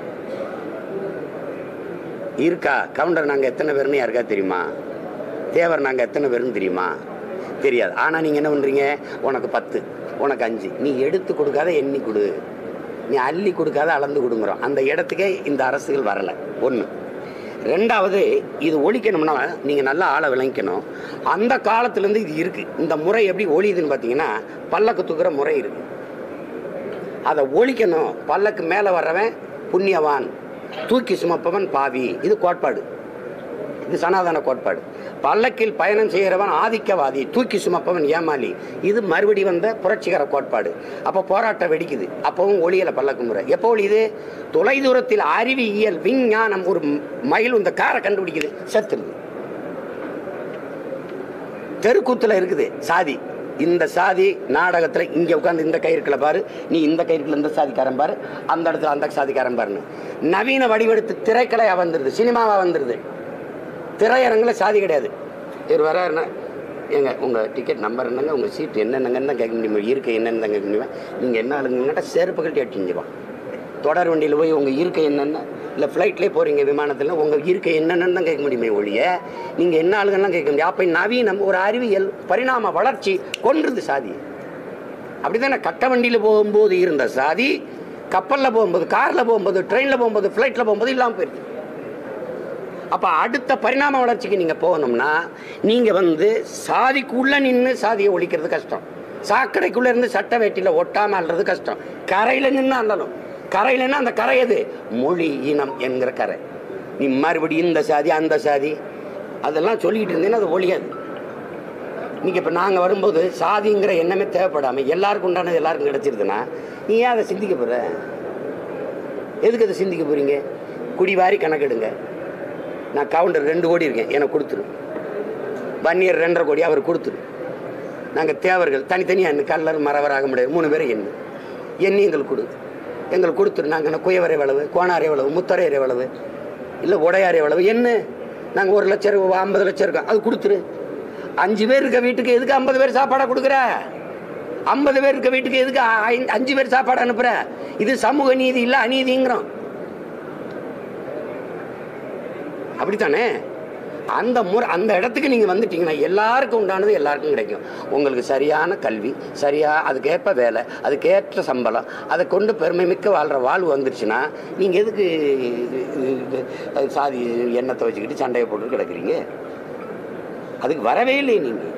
இருக்கா கவுண்டர் நாங்கள் எத்தனை பேர்னு யாருக்கா தெரியுமா தேவர் நாங்கள் எத்தனை பேர்னு தெரியுமா தெரியாது ஆனால் நீங்கள் என்ன பண்ணுறீங்க உனக்கு பத்து உனக்கு அஞ்சு நீ எடுத்து கொடுக்காத எண்ணி கொடு நீ அள்ளி கொடுக்காத அளந்து கொடுங்குறோம் அந்த இடத்துக்கே இந்த அரசுகள் வரலை ஒன்று ரெண்டாவது இது ஒழிக்கணும்னா நீங்கள் நல்லா ஆளை விளங்கிக்கணும் அந்த காலத்துலேருந்து இது இருக்குது இந்த முறை எப்படி ஒழியுதுன்னு பார்த்தீங்கன்னா பல்லக்கு தூக்குற முறை இருக்குது அதை ஒழிக்கணும் பல்லக்கு மேலே வர்றவன் புண்ணியவான் தூக்கி சுமப்பவன் பாவி இது கோட்பாடு இது சனாதன கோட்பாடு பல்லக்கில் பயணம் செய்கிறவன் ஆதிக்கவாதி தூக்கி சுமப்பவன் ஏமாளி இது மறுபடி வந்த புரட்சிகர கோட்பாடு அப்போ போராட்டம் வெடிக்குது அப்பவும் ஒளியல பல்லக்கு முறை எப்போ ஒளியுது தொலைதூரத்தில் அறிவியல் விஞ்ஞானம் ஒரு மயில் இந்த காரை கண்டுபிடிக்குது செத்துருது தெருக்கூத்துல இருக்குது சாதி இந்த சாதி நாடகத்தில் இங்கே உட்காந்து இந்த கயிறுக்களை பாரு நீ இந்த கயிறுக்குள்ள இந்த சாதிக்காரன் பாரு அந்த இடத்துல அந்த சாதிக்காரன் பாருன்னு நவீன வடிவெடுத்து திரைக்கலையாக வந்துடுது சினிமாவாக வந்துடுது திரையரங்கில் சாதி கிடையாது இவர் வராருன்னா ஏங்க உங்கள் டிக்கெட் நம்பர் என்னங்க உங்கள் சீட் என்னென்னங்கன்னு தான் கேட்க முடியுமா இருக்கை என்னென்னு தான் கேட்க முடியுமா நீங்கள் என்ன ஆளுங்கங்கிட்ட செருப்பு கட்டி அடிச்சுருவான் தொடர் வண்டியில் போய் உங்கள் இருக்கை என்னென்ன இல்லை ஃப்ளைட்லேயே போகிறீங்க விமானத்தில் உங்கள் இருக்கை என்னென்னு தான் கேட்க முடியுமே ஒழிய நீங்கள் என்ன ஆளுங்கெல்லாம் கேட்க முடியும் அப்போ நவீனம் ஒரு அறிவியல் பரிணாம வளர்ச்சி கொன்றுது சாதி அப்படி தானே கட்ட வண்டியில் போகும்போது இருந்த சாதி கப்பலில் போகும்போது காரில் போகும்போது ட்ரெயினில் போகும்போது ஃப்ளைட்டில் போகும்போது இல்லாமல் போயிடுது அப்போ அடுத்த பரிணாம வளர்ச்சிக்கு நீங்கள் போகணும்னா நீங்கள் வந்து சாதிக்குள்ளே நின்று சாதியை ஒழிக்கிறது கஷ்டம் சாக்கடைக்குள்ளே இருந்து சட்ட வேட்டியில் ஒட்டாமல் அல்றது கஷ்டம் கரையில் நின்று அள்ளணும் கரையிலன்னா அந்த கரை எது மொழி இனம் என்கிற கரை நீ மறுபடியும் இந்த சாதி அந்த சாதி அதெல்லாம் சொல்லிக்கிட்டு இருந்தீங்கன்னா அது ஒழியாது நீங்கள் இப்போ நாங்கள் வரும்போது சாதிங்கிற எண்ணமே தேவைப்படாமல் எல்லாருக்கும் உண்டானது எல்லாருக்கும் கிடைச்சிருதுன்னா நீ ஏன் அதை சிந்திக்க போகிற எதுக்கு அதை சிந்திக்க போகிறீங்க குடிவாரி கணக்கெடுங்க நான் கவுண்டர் ரெண்டு கோடி இருக்கேன் எனக்கு கொடுத்துரு வன்னியர் ரெண்டரை கோடி அவர் கொடுத்துரு நாங்கள் தேவர்கள் தனித்தனியாக எண்ணு கல்லர் மறவராக முடியாது மூணு பேரும் எண்ணு எண்ணி எங்களுக்கு கொடு எங்களுக்கு கொடுத்துரு நாங்கள் என்ன குயவர் எவ்வளவு கோணார் எவ்வளவு முத்தரையர் எவ்வளவு இல்லை உடையார் எவ்வளவு என்ன நாங்கள் ஒரு லட்சம் ரூபா, ஐம்பது லட்சம் இருக்கோம் அது கொடுத்துரு அஞ்சு பேர் இருக்க வீட்டுக்கு எதுக்கு ஐம்பது பேர் சாப்பாடாக கொடுக்குற ஐம்பது பேர் இருக்க வீட்டுக்கு எதுக்கு ஐ- அஞ்சு பேர் சாப்பாடு அனுப்புற இது சமூக நீதி இல்லை அநீதிங்கிறோம் அப்படித்தானே அந்த முறை அந்த இடத்துக்கு நீங்கள் வந்துட்டீங்கன்னா எல்லாருக்கும் உண்டானது எல்லாருக்கும் கிடைக்கும் உங்களுக்கு சரியான கல்வி சரியா அதுக்கேற்ப வேலை அதுக்கேற்ற சம்பளம் அதை கொண்டு பெருமை மிக்க வாழ்கிற வாழ்வு வந்துருச்சுன்னா நீங்கள் எதுக்கு இது- இது- இது அது சாதி எண்ணத்தை வச்சுக்கிட்டு சண்டையை போட்டு கிடக்குறீங்க அதுக்கு வரவே இல்லை நீங்கள்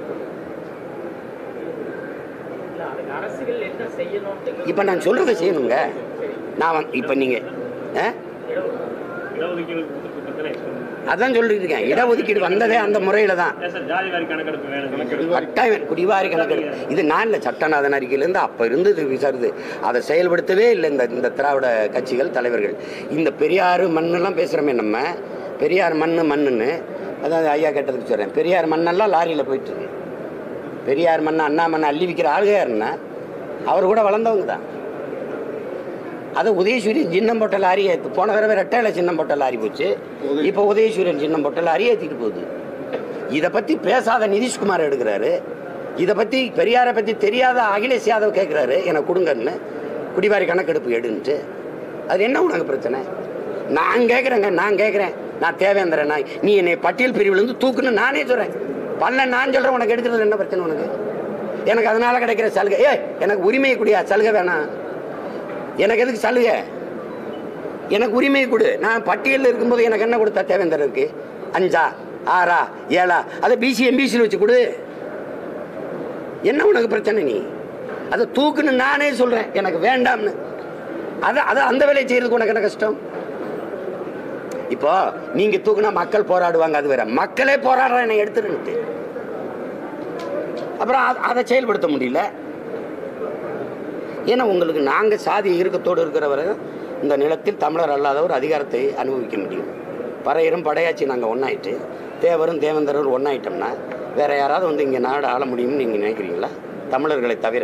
இல்ல, அதுக்கு அரசுகள் என்ன செய்யணும்னு இப்போ நான் சொல்கிறத செய்யணுங்க நான் வந்து இப்போ நீங்கள் ஆ இடஒதுக்கீடு கொடுத்து பிரச்சனை அதான் சொல்லிட்டு இருக்கேன் இடஒதுக்கீடு வந்ததே அந்த முறையில் தான் ஏன் சார் ஜாதி வாரி கணக்கெடுப்பு வேணும் கட்டாயம் குடிவாரி கணக்கெடுப்பு இது நான் இல்லை சட்டநாதன் அறிக்கையிலேருந்து அப்போ இருந்து இது விசாரிது அதை செயல்படுத்தவே இல்லை இந்த இந்த திராவிட கட்சிகள் தலைவர்கள் இந்த பெரியார் மண்ணெல்லாம் பேசுகிறோமே நம்ம பெரியார் மண் மண்ணுன்னு அதாவது ஐயா கேட்டதுக்கு சொல்கிறேன் பெரியார் மண்ணெல்லாம் லாரியில் போயிட்டு இருக்கு பெரியார் மண்ணை அண்ணா மண்ணை அள்ளி விற்கிற ஆளுக யாருன்னா அவர் கூட வளர்ந்தவங்க தான் அது உதயசூரியன் சின்னம் போட்ட லாரி ஏத்து போன தடவை ரெட்டையில சின்னம் போட்ட லாரி போச்சு இப்போ உதயசூரியன் சின்னம் போட்ட லாரி ஏற்றிட்டு போகுது இதை பற்றி பேசாத நிதிஷ்குமார் எடுக்கிறாரு இதை பற்றி பெரியாரை பற்றி தெரியாத அகிலேஷ் யாதவ் கேட்குறாரு எனக்கு கொடுங்கன்னு குடிவாரி கணக்கெடுப்பு எடுன்ட்டு அது என்ன உனக்கு பிரச்சனை நான் கேட்குறேங்க நான் கேட்குறேன் நான் தேவேந்திரன் நான் நீ என்னை பட்டியல் பிரிவுலேருந்து தூக்குன்னு நானே சொல்கிறேன் பண்ண நான் சொல்கிறேன் உனக்கு எடுக்கிறது என்ன பிரச்சனை உனக்கு எனக்கு அதனால் கிடைக்கிற சலுகை ஏய் எனக்கு உரிமையை குடியா சலுகை வேணாம் எனக்கு எதுக்கு சலுகை எனக்கு உரிமையை கொடு நான் பட்டியலில் இருக்கும்போது எனக்கு என்ன கொடுத்தா தேவேந்தருக்கு அஞ்சா ஆறா ஏழா அதை பிசி எம்பிசியில் வச்சு கொடு என்ன உனக்கு பிரச்சனை நீ அதை தூக்குன்னு நானே சொல்கிறேன் எனக்கு வேண்டாம்னு அதை அதை அந்த வேலையை செய்யறதுக்கு உனக்கு என்ன கஷ்டம் இப்போ நீங்க தூக்குனா மக்கள் போராடுவாங்க அது வேற மக்களே போராடுற என்னை எடுத்துருன்ட்டு அப்புறம் அத- அதை செயல்படுத்த முடியல ஏன்னா உங்களுக்கு நாங்கள் சாதி இறுக்கத்தோடு இருக்கிறவரை இந்த நிலத்தில் தமிழர் அல்லாதவர் அதிகாரத்தை அனுபவிக்க முடியும் பறையரும் படையாச்சி நாங்கள் ஒன்றாயிட்டு தேவரும் தேவேந்தரும் ஒன்றாயிட்டோம்னா வேற யாராவது வந்து இங்கே நாடு ஆள முடியும்னு நீங்கள் நினைக்கிறீங்களா தமிழர்களை தவிர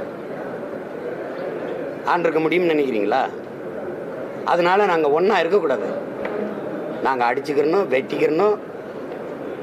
ஆண்டிருக்க முடியும்னு நினைக்கிறீங்களா அதனால நாங்கள் ஒன்றா இருக்கக்கூடாது நாங்கள் அடிச்சுக்கிறணும் வெட்டிக்கிறணும்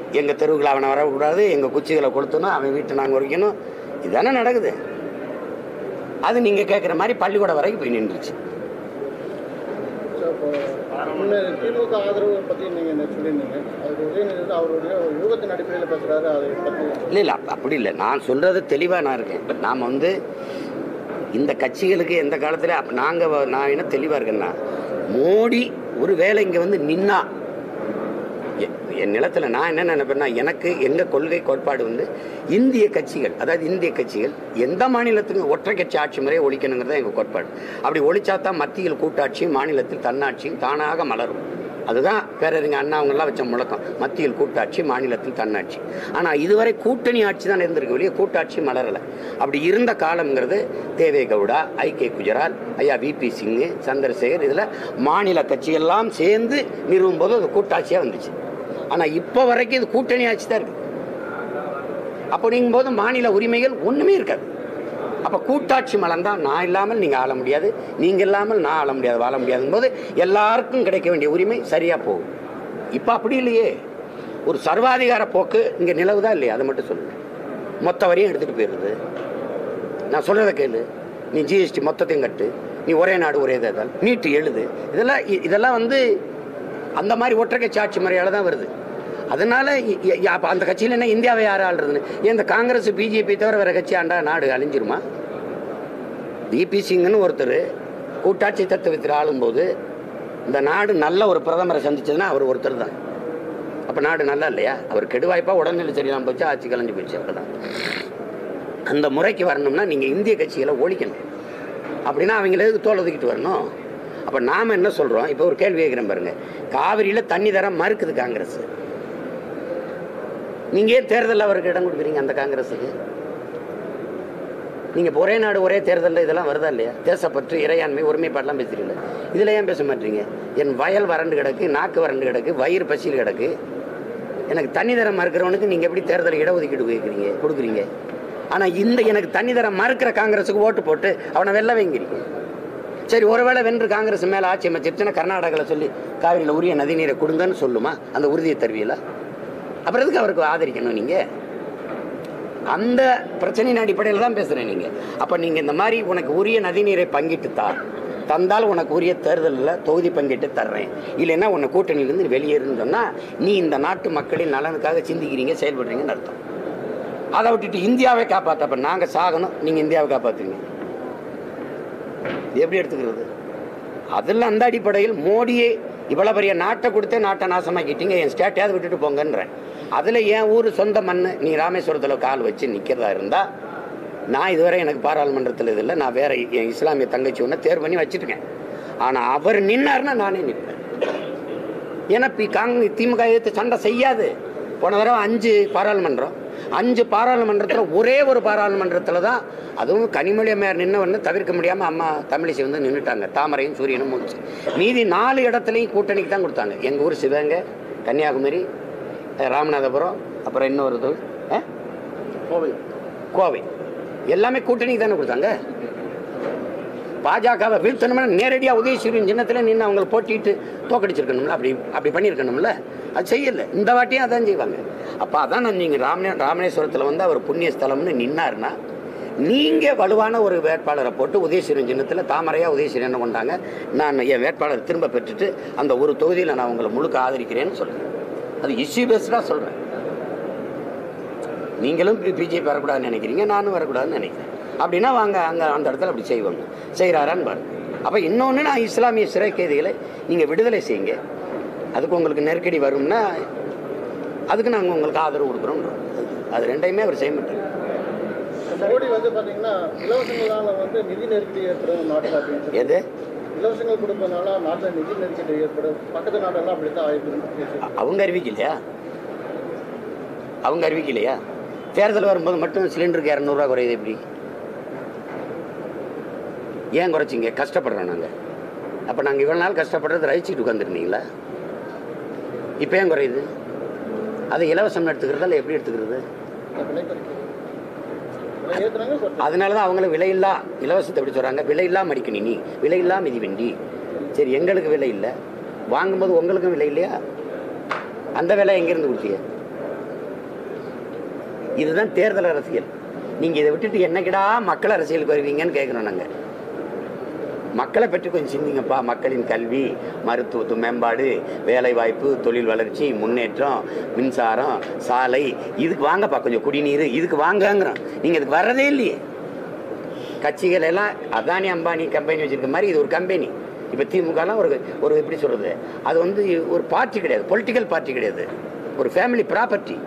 எங்கள் தெருவுக்குள்ள அவனை வரக்கூடாது எங்கள் குச்சிகளை கொளுத்தணும் அவன் வீட்டை நாங்கள் உரிக்கணும் இதுதானே நடக்குது அது நீங்கள் கேட்குற மாதிரி பள்ளிக்கூடம் வரைக்கும் போய் நின்றுச்சு சார், இப்போ முன்ன திமுக ஆதரவு பற்றி நீங்கள் சொல்லியிருந்தீங்க அதுக்கு உதயநிதி வந்து அவருடைய ஒரு யூகத்தின் அடிப்படையில் பேசுகிறாரு அதை பற்றி இல்லை இல்லை அப்படி இல்லை நான் சொல்கிறது தெளிவாக நான் இருக்கேன் நாம் வந்து இந்த கட்சிகளுக்கு எந்த காலத்தில் அப்போ நாங்கள் நான் என்ன தெளிவாக இருக்கேன்னா மோடி ஒரு வேளை இங்கே வந்து நின்னா எ- என் நிலத்தில் நான் என்ன நினைப்பேன்னா எனக்கு எங்கள் கொள்கை கோட்பாடு வந்து இந்திய கட்சிகள் அதாவது இந்திய கட்சிகள் எந்த மாநிலத்துக்கும் ஒற்றை கட்சி ஆட்சி முறையை ஒழிக்கணுங்கிறது தான் எங்கள் கோட்பாடு அப்படி ஒழிச்சா தான் மத்தியில் கூட்டாட்சியும் மாநிலத்தில் தன்னாட்சியும் தானாக மலரும் அதுதான் பேரறிஞர் அண்ணா அவங்கெல்லாம் வச்ச முழக்கம் மத்தியில் கூட்டாட்சி மாநிலத்தில் தன்னாட்சி ஆனால் இதுவரை கூட்டணி ஆட்சி தான் இருந்திருக்கு வெளியே கூட்டாட்சி மலரலை அப்படி இருந்த காலம்ங்கிறது தேவே கவுடா ஐ கே குஜரால் ஐயா விபி சிங்கு சந்திரசேகர் இதில் மாநில கட்சியெல்லாம் சேர்ந்து நிறுவும் போது அது கூட்டாட்சியாக வந்துச்சு ஆனால் இப்போ வரைக்கும் இது கூட்டணி ஆட்சி தான் இருக்குது அப்படிங்கும்போது மாநில உரிமைகள் ஒன்றுமே இருக்காது அப்போ கூட்டாட்சி மலர்ந்தால் நான் இல்லாமல் நீங்கள் ஆள முடியாது நீங்கள் இல்லாமல் நான் ஆள முடியாது வாழ முடியாதுங்கும் போது எல்லாருக்கும் கிடைக்க வேண்டிய உரிமை சரியாக போகும் இப்போ அப்படி இல்லையே ஒரு சர்வாதிகார போக்கு இங்கே நிலவுதா இல்லையா அதை மட்டும் சொல்லுங்கள் மொத்த வரையும் எடுத்துகிட்டு போயிடுது நான் சொல்கிறத கேளு நீ ஜிஎஸ்டி மொத்தத்தையும் கட்டு நீ ஒரே நாடு ஒரே தேர்தல் நீட்டு எழுது இதெல்லாம் இ- இதெல்லாம் வந்து அந்த மாதிரி ஒற்றைக்கட்சி ஆட்சி முறையால் தான் வருது அதனால இ- இ- அப்ப அந்த கட்சியில் என்ன இந்தியாவை யார் ஆள்றதுன்னு ஏன் இந்த காங்கிரஸ் பிஜேபி தவிர வேற கட்சி ஆண்டா நாடு அழிஞ்சிருமா விபி சிங்னு ஒருத்தர் கூட்டாட்சி தத்துவத்தில் ஆளும்போது இந்த நாடு நல்ல ஒரு பிரதமரை சந்திச்சதுன்னா அவர் ஒருத்தர் தான் அப்போ நாடு நல்லா இல்லையா அவர் கெடுவாய்ப்பா உடல்நிலை சரியில்லாமல் போச்சு ஆட்சி கலைஞ்சு போச்சு அவ்வளோதான் அந்த முறைக்கு வரணும்னா நீங்கள் இந்திய கட்சிகளை ஒழிக்கணும் அப்படின்னா அவங்கள எதுக்கு தோல் ஒதுக்கிட்டு வரணும் அப்போ நாம் என்ன சொல்கிறோம் இப்போ ஒரு கேள்வி கேட்குறேன் பாருங்க காவிரியில் தண்ணி தர மறுக்குது காங்கிரஸ் நீங்கள் ஏன் தேர்தலில் அவருக்கு இடம் கொடுக்குறீங்க அந்த காங்கிரஸுக்கு நீங்கள் ஒரே நாடு ஒரே தேர்தலில் இதெல்லாம் வருதா இல்லையா தேசப்பற்று இறையாண்மை ஒருமைப்பாடெல்லாம் பேசுறீங்களா இதில் ஏன் பேச மாட்டீங்க என் வயல் வறண்டு கிடக்கு நாக்கு வறண்டு கிடக்கு வயிறு பசியில் கிடக்கு எனக்கு தண்ணி தரம் மறுக்கிறவனுக்கு நீங்கள் எப்படி தேர்தல் இடஒதுக்கீடு கேட்குறீங்க கொடுக்குறீங்க ஆனால் இந்த எனக்கு தண்ணி தரம் மறுக்கிற காங்கிரஸுக்கு ஓட்டு போட்டு அவனை வெல்ல வைங்கிறீங்க சரி ஒருவேளை வென்று காங்கிரஸ் மேலே ஆட்சி அமைச்சிருச்சுன்னா கர்நாடகாவில் சொல்லி காவிரியில் உரிய நதிநீரை கொடுங்கன்னு சொல்லுமா அந்த உறுதியை தருவீங்களா அப்புறம் எதுக்கு அவருக்கு ஆதரிக்கணும் நீங்கள் அந்த பிரச்சனையின் அடிப்படையில் தான் பேசுகிறேன் நீங்கள் அப்போ நீங்கள் இந்த மாதிரி உனக்கு உரிய நதிநீரை பங்கிட்டு தா தந்தால் உனக்கு உரிய தேர்தலில் தொகுதி பங்கிட்டு தர்றேன் இல்லைன்னா உன்னை கூட்டணியிலேருந்து வெளியேறுன்னு சொன்னால் நீ இந்த நாட்டு மக்களின் நலனுக்காக சிந்திக்கிறீங்க செயல்படுறீங்கன்னு அர்த்தம் அதை விட்டுட்டு இந்தியாவை காப்பாற்ற அப்போ நாங்கள் சாகணும் நீங்கள் இந்தியாவை காப்பாற்றுவீங்க எப்படி எடுத்துக்கிறது அதில் அந்த அடிப்படையில் மோடியே இவ்வளோ பெரிய நாட்டை கொடுத்தே நாட்டை நாசமாக்கிட்டீங்க என் ஸ்டேட்டையாவது விட்டுட்டு போங்கன்றேன் அதில் என் ஊர் சொந்த மண் நீ ராமேஸ்வரத்தில் கால் வச்சு நிற்கிறதா இருந்தால் நான் இதுவரை எனக்கு பாராளுமன்றத்தில் இது இல்லை நான் வேற என் இஸ்லாமிய தங்கச்சி ஒன்று தேர்வு பண்ணி வச்சுருக்கேன் ஆனால் அவர் நின்னார்னா நானே நிற்பேன் ஏன்னா பி காங் திமுக எதிர்த்து சண்டை செய்யாது போன தடவை அஞ்சு பாராளுமன்றம் அஞ்சு பாராளுமன்றத்தில் ஒரே ஒரு பாராளுமன்றத்தில் தான் அதுவும் கனிமொழி அம்மையார் நின்னவன்னு தவிர்க்க முடியாமல் அம்மா தமிழிசை வந்து நின்றுட்டாங்க தாமரையும் சூரியனும் முடிச்சு மீதி நாலு இடத்துலையும் கூட்டணிக்கு தான் கொடுத்தாங்க எங்கள் ஊர் சிவகங்கை கன்னியாகுமரி அஹ் ராமநாதபுரம் அப்புறம் இன்னொரு இது அஹ்? கோவை கோவை எல்லாமே கூட்டணிக்கு தானே கொடுத்தாங்க பாஜகவை வீழ்த்தணும்னா நேரடியாக உதயசூரியன் சின்னத்தில் நின்று அவங்களை போட்டிட்டு தோக்கடிச்சிருக்கணும்ல அப்படி அப்படி பண்ணியிருக்கணும்ல அது செய்யல இந்த வாட்டியும் அதான் செய்வாங்க அப்போ அதான் நான் நீங்கள் ராமனே ராமேஸ்வரத்தில் வந்து அவர் புண்ணிய ஸ்தலம்னு நின்னாருன்னா நீங்கள் வலுவான ஒரு வேட்பாளரை போட்டு உதயசூரியன் சின்னத்தில் தாமரையாக உதயசூரியன் என்ன கொண்டாங்க நான் என் வேட்பாளர் திரும்ப பெற்றுட்டு அந்த ஒரு தொகுதியில் நான் உங்களை முழுக்க ஆதரிக்கிறேன்னு சொல்கிறேன் அது இஷ்யூ பேஸ்டாக சொல்கிறேன் நீங்களும் பிஜேபி வரக்கூடாதுன்னு நினைக்கிறீங்க நானும் வரக்கூடாதுன்னு நினைக்கிறேன் அப்படின்னா வாங்க அங்கே அந்த இடத்துல அப்படி செய்வாங்க செய்கிறாரான்னு பாருங்க அப்போ இன்னொன்று நான் இஸ்லாமிய சிறை கைதிகளை நீங்கள் விடுதலை செய்யுங்க அதுக்கு உங்களுக்கு நெருக்கடி வரும்னா அதுக்கு நாங்கள் உங்களுக்கு ஆதரவு கொடுக்குறோன்றோம் அது ரெண்டையுமே அவர் செய்ய மாட்டார் மோடி வந்து பார்த்தீங்கன்னா இலவசங்களால் வந்து நிதி நெருக்கடி ஏற்படும் நாட்டில் அப்படின்னு சொல்லி எது இலவசங்கள் கொடுப்பதனால நாட்டில் நிதி நெருக்கடி ஏற்படும் பக்கத்து நாடெல்லாம் அப்படி தான் ஆயிருக்கு அ- அவங்க அறிவிக்கலையா அவங்க அறிவிக்கலையா தேர்தல் வரும்போது மட்டும் சிலிண்டருக்கு இரநூறுவா குறையுது எப்படி ஏன் குறைச்சிங்க கஷ்டப்படுறோம் நாங்கள் அப்போ நாங்கள் இவ்வளோ நாள் கஷ்டப்படுறது ரசிச்சுட்டு உட்காந்துருந்தீங்களா இப்போ ஏன் குறையுது அது இலவசம் எடுத்துக்கிறதா எப்படி எடுத்துக்கிறது விலை குறைக்கும் விலை ஏற்றுறாங்க குறைச்சாங்க. அதனால தான் அவங்களும் விலையில்லா இலவசத்தை எப்படி சொல்கிறாங்க விலையில்லா மடிக்கணி நீ விலையில்லா மிதிவண்டி சரி எங்களுக்கு விலை இல்லை வாங்கும்போது உங்களுக்கும் விலை இல்லையா அந்த விலை எங்கேருந்து கொடுத்தீங்க இதுதான் தேர்தல் அரசியல் நீங்கள் இதை விட்டுட்டு என்னைக்கிடா மக்கள் அரசியலுக்கு வருவீங்கன்னு கேட்குறோம் நாங்கள் மக்களை பற்றி கொஞ்சம் சிந்திங்கப்பா மக்களின் கல்வி மருத்துவத்து மேம்பாடு வேலைவாய்ப்பு தொழில் வளர்ச்சி முன்னேற்றம் மின்சாரம் சாலை இதுக்கு வாங்கப்பா கொஞ்சம் குடிநீர் இதுக்கு வாங்கங்கிறோம் நீங்கள் இதுக்கு வர்றதே இல்லையே கட்சிகள் எல்லாம் அதானி அம்பானி கம்பெனி வச்சிருக்க மாதிரி இது ஒரு கம்பெனி இப்போ திமுகலாம் ஒரு ஒரு எப்படி சொல்கிறது அது வந்து ஒரு பார்ட்டி கிடையாது பொலிட்டிக்கல் பார்ட்டி கிடையாது ஒரு ஃபேமிலி ப்ராப்பர்ட்டி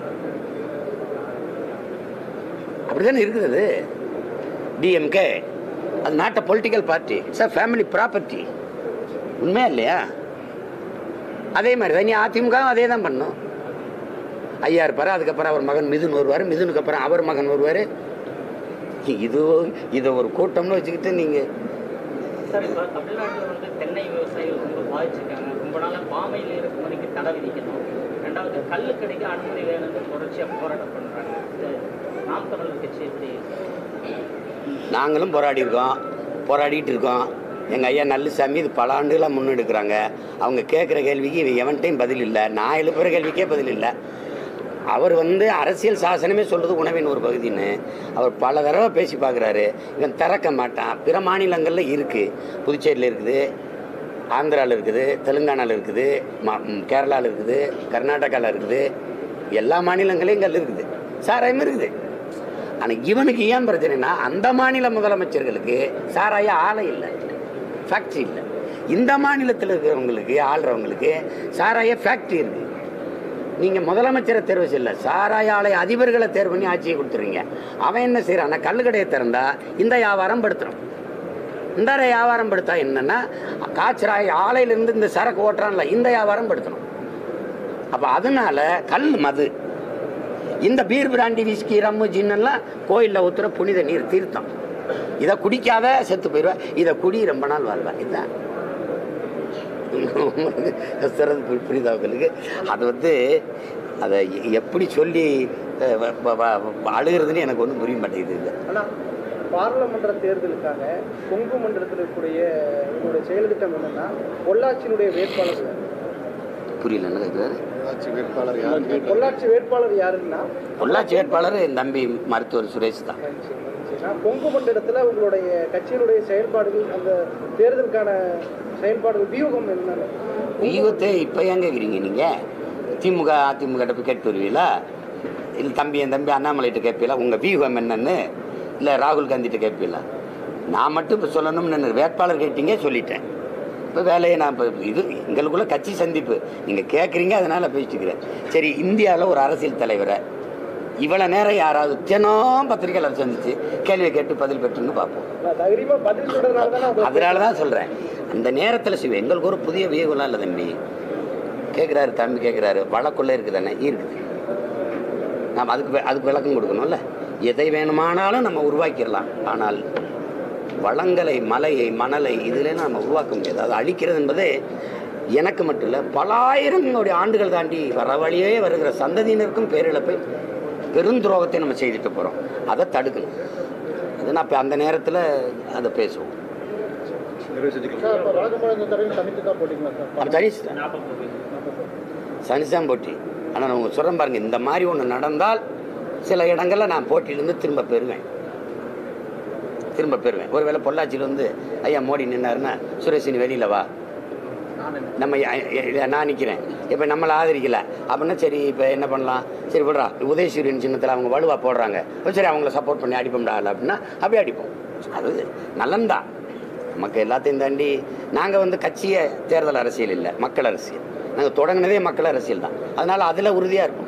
அப்படிதானே இருக்குது அது டிஎம்கே அது not a political party it's a family property உண்மையா இல்லையா அதே மாதிரி தான் நீ அதிமுக அதே தான் பண்ணும் ஐயா இருப்பார் அதுக்கப்புறம் அவர் மகன் மிதுன் வருவார் மிதுனுக்கு அப்புறம் அவர் மகன் வருவார் இது இதை ஒரு கூட்டம்னு வச்சுக்கிட்டு நீங்கள் சார் இப்போ தமிழ்நாட்டில் வந்து தென்னை விவசாயிகள் ரொம்ப பாதிச்சிருக்காங்க ரொம்ப நாளாக பாமையில் இறக்குமதிக்கு தடை விதிக்கணும் ரெண்டாவது கல்லுக்கடைக்கு அனுமதி வேணும்னு தொடர்ச்சியாக போராட்டம் பண்ணுறாங்க இது நாம் தமிழர் கட்சி எப்படி நாங்களும் போராடி இருக்கோம் போராடிட்டு இருக்கோம் எங்கள் ஐயா நல்லுசாமி இது பல ஆண்டுகளாக முன்னெடுக்கிறாங்க அவங்க கேட்குற கேள்விக்கு இவன் எவன்ட்டையும் பதில் இல்லை நான் எழுப்புகிற கேள்விக்கே பதில் இல்லை அவர் வந்து அரசியல் சாசனமே சொல்கிறது உணவின் ஒரு பகுதின்னு அவர் பல தடவை பேசி பார்க்குறாரு இவன் திறக்க மாட்டான் பிற மாநிலங்களில் இருக்குது புதுச்சேரியில் இருக்குது ஆந்திராவில் இருக்குது தெலுங்கானாவில் இருக்குது ம கேரளாவில் இருக்குது கர்நாடகாவில் இருக்குது எல்லா மாநிலங்களையும் கல் இருக்குது சாராயம் இருக்குது ஆனால் இவனுக்கு ஏன் பிரச்சனைனா அந்த மாநில முதலமைச்சர்களுக்கு சாராய ஆலை இல்லை ஃபேக்ட்ரி இல்லை இந்த மாநிலத்தில் இருக்கிறவங்களுக்கு ஆள்றவங்களுக்கு சாராய ஃபேக்ட்ரி இருக்கு நீங்கள் முதலமைச்சரை தேர்வு செய்யல சாராய ஆலை அதிபர்களை தேர்வு பண்ணி ஆட்சியை கொடுத்துறீங்க அவன் என்ன செய்கிறான்னா கல்லுக்கடையை திறந்தா இந்த வியாபாரம் படுத்துறோம் இந்த வியாபாரம் படுத்தா என்னன்னா காய்ச்சராய் ஆலையிலேருந்து இந்த சரக்கு ஓட்டுறான்ல இந்த வியாபாரம் படுத்தணும் அப்போ அதனால கல் மது இந்த பீர் பிராண்டி விஸ்கி ரம்மு ஜின்னெல்லாம் கோயிலில் ஊற்றுற புனித நீர் தீர்த்தம் இதை குடிக்காத செத்து போயிடுவேன் இதை குடி ரொம்ப நாள் வாழ்வேன் இதுதான் சிறந்த பு- புரியுதா உங்களுக்கு அது வந்து அதை எ- எப்படி சொல்லி அஹ், வ- வ- வ- அழுகிறதுன்னு எனக்கு ஒன்றும் புரிய மாட்டேங்குது இது ஆனால் பாராளுமன்ற தேர்தலுக்காக கொங்கு மண்டலத்தில் இருக்கக்கூடிய இவங்களுடைய செயல் திட்டம் என்னன்னா பொள்ளாச்சியினுடைய வேட்பாளர் யாரு? புரியல என்ன கேட்குறாரு ஆட்சி வேட்பாளர் யாருன்னு கேட்டார். பொள்ளாச்சி வேட்பாளர் யாருன்னா பொள்ளாச்சி வேட்பாளர் என் தம்பி மருத்துவர் சுரேஷ் தான் நான் கொங்கு மண்டலத்தில் உங்களுடைய கட்சியினுடைய செயல்பாடுகள் அந்த தேர்தலுக்கான செயல்பாடுகள் வியூகம் என்னன்னு வியூகத்தை இப்போ ஏன் கேட்குறீங்க நீங்கள் திமுக அதிமுக போய் கேட்டு வருவீங்களா இல்லை தம்பி என் தம்பி அண்ணாமலைகிட்ட கேட்பீங்களா உங்கள் வியூகம் என்னன்னு இல்லை ராகுல் காந்திகிட்ட கேட்பீங்களா நான் மட்டும் இப்போ சொல்லணும்னு நினை- வேட்பாளர் கேட்டீங்க சொல்லிட்டேன் இப்போ வேலையை நான் இப்போ இது எங்களுக்குள்ள கட்சி சந்திப்பு நீங்கள் கேட்குறீங்க அதனால் பேசிட்டு இருக்கிறேன் சரி இந்தியாவில் ஒரு அரசியல் தலைவரை இவ்வளோ நேரம் யாராவது தினம் பத்திரிகையாளர் சந்திச்சு கேள்வியை கேட்டு பதில் பெற்றுன்னு பார்ப்போம் நான் தைரியமா பதில் சொல்றதுனால தான் நான் அதனால தான் சொல்கிறேன் அந்த நேரத்தில் சிவ எங்களுக்கு ஒரு புதிய வியூகம்லாம் இல்லை தம்பி கேட்குறாரு தம்பி கேட்குறாரு வழக்குள்ளே இருக்குதானே இருக்குது நாம் அதுக்கு வி- அதுக்கு விளக்கம் கொடுக்கணும்ல எதை வேணுமானாலும் நம்ம உருவாக்கிடலாம் ஆனால் வளங்களை மலையை மணலை இதில் நம்ம உருவாக்க முடியாது அது அழிக்கிறது என்பது எனக்கு மட்டும் இல்லை பலாயிரம் கோடி ஆண்டுகள் தாண்டி வர வழியே வருகிற சந்ததியினருக்கும் பேரிழப்பை பெருந்துரோகத்தை நம்ம செய்துட்டு போகிறோம் அதை தடுக்கணும் அது நான் இப்போ அந்த நேரத்தில் அதை பேசுவோம் நிறைவு செஞ்சுக்கலாம் சார் இப்போ வழக்கமான தடவை தனித்து தான் போட்டிங்களா சார் அப்போ தனிச்சு சனிசாம் போட்டி ஆனால் நான் உங்களுக்கு சொல்கிறேன் பாருங்க இந்த மாதிரி ஒன்று நடந்தால் சில இடங்களில் நான் போட்டியிலேருந்து திரும்ப பெறுவேன் திரும்ப பெறுவேன் ஒருவேளை பொள்ளாச்சியில் வந்து ஐயா மோடி நின்னாருன்னா சுரேஷ் நீ வெளியில் வா நம்ம ஐ- ஐ- நான் நிற்கிறேன் இப்போ நம்மளை ஆதரிக்கல அப்படின்னா சரி இப்போ என்ன பண்ணலாம் சரி விடுறா உதயசூரியன் சின்னத்தில் அவங்க வலுவாக போடுறாங்க அப்ப சரி அவங்கள சப்போர்ட் பண்ணி அடிப்போம்டா அப்படின்னா அப்படியே அடிப்போம் அது நலன்தான் நமக்கு எல்லாத்தையும் தாண்டி நாங்கள் வந்து கட்சிய தேர்தல் அரசியல் இல்லை மக்கள் அரசியல் நாங்கள் தொடங்கினதே மக்கள் அரசியல் தான் அதனால் அதில் உறுதியாக இருப்போம்